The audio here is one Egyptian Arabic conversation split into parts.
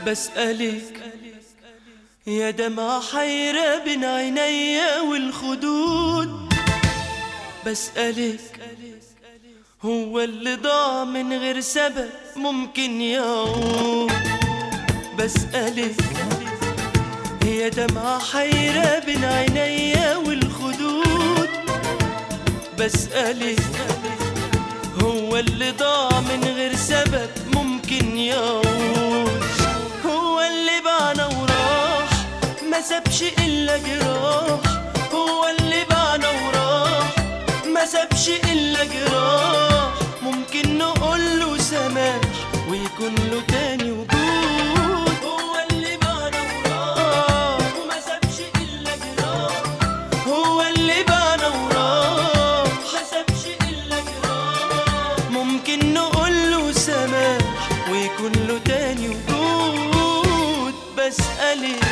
بسألك يا دمعة حيرة بين عينيا والخدود بسألك هو اللي ضاع من غير سبب ممكن يعود بسألك هي دمعة حيرة بين عينيا والخدود بسألك هو اللي ضاع من غير سبب ممكن يعود هو اللي بعنا وراح ما سابش إلا جراح هو اللي بعنا وراح ما سابش إلا جراح ممكن نقول له سماح ويكون له تاني وجود هو اللي بعنا وراح وما سابش إلا جراح هو اللي بعنا وراح ما سابش إلا جراح ممكن نقول له سماح ويكون له تاني وجود بسألك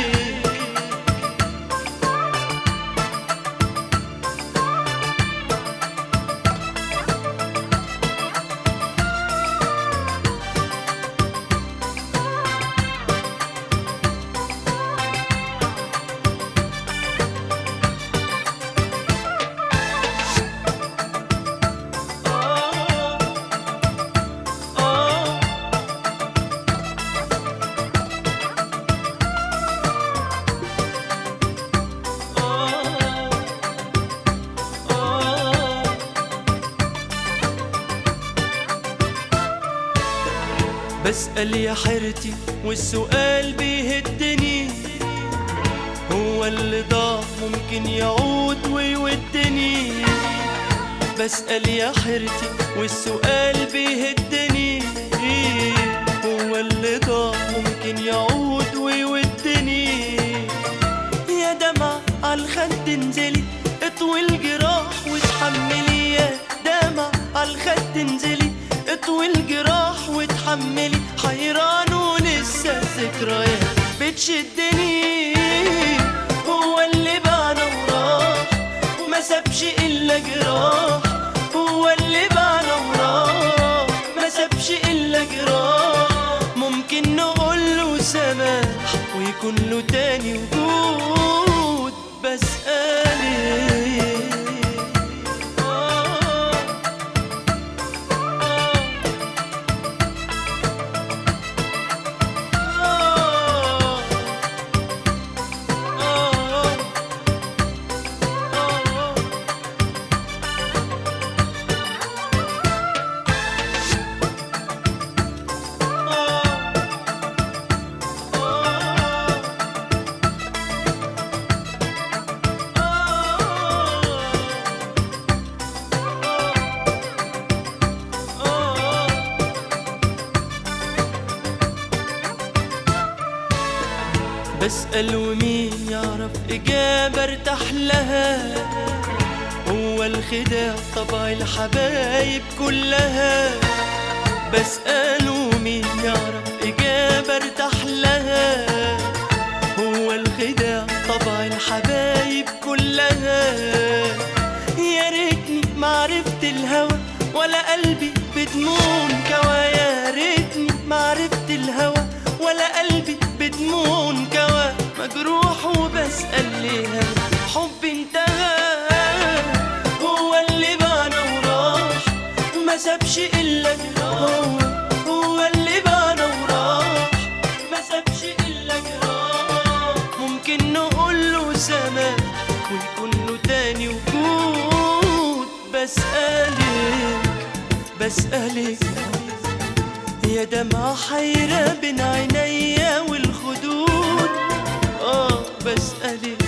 بسأل يا حيرتي والسؤال بيهدني هو اللي ضاع ممكن يعود ويودني بسأل يا حيرتي والسؤال بيهدني هو اللي ضاع ممكن يعود ويودني يا دمع عالخد انزلي اطوي الجراح واتحملي يا دمع عالخد انزلي اطوي الجراح واتحملي حيران ولسه الذكريات بتشدني هو اللي بعنا وراح وما سابش الا جراح هو اللي بعنا وراح ما سابش الا جراح ممكن نقول له سماح ويكون له تاني وجود بسألك آه بسأل ومين يعرف إجابة ارتاح لها هو الخداع طبع الحبايب كلها بسأل ومين يعرف إجابة ارتاح لها هو الخداع طبع الحبايب كلها يا ريتني معرفت الهوى ولا قلبي بدموع كوا يا ريتني معرفت الهوى ولا قلبي بدموع كوا مجروح وبسأل ليه حب انتهى هو اللي بعنا وراح ما سابش إلا جراح هو اللي بعنا وراح ما سابش إلا جراح ممكن نقول له سماح ويكون له تاني وجود بسألك بسألك يا دمعة حيرة بين عينيا والخدود اه بسألك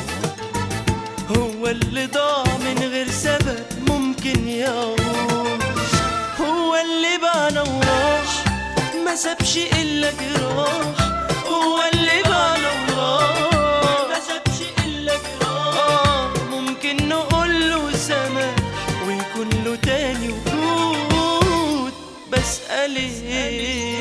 هو اللي ضاع من غير سبب ممكن يعود هو اللي بعنا وراح ما سابش إلا جراح هو اللي بعنا وراح ما سابش إلا جراح آه ممكن نقول له سماح ويكون له تاني وجود بسألك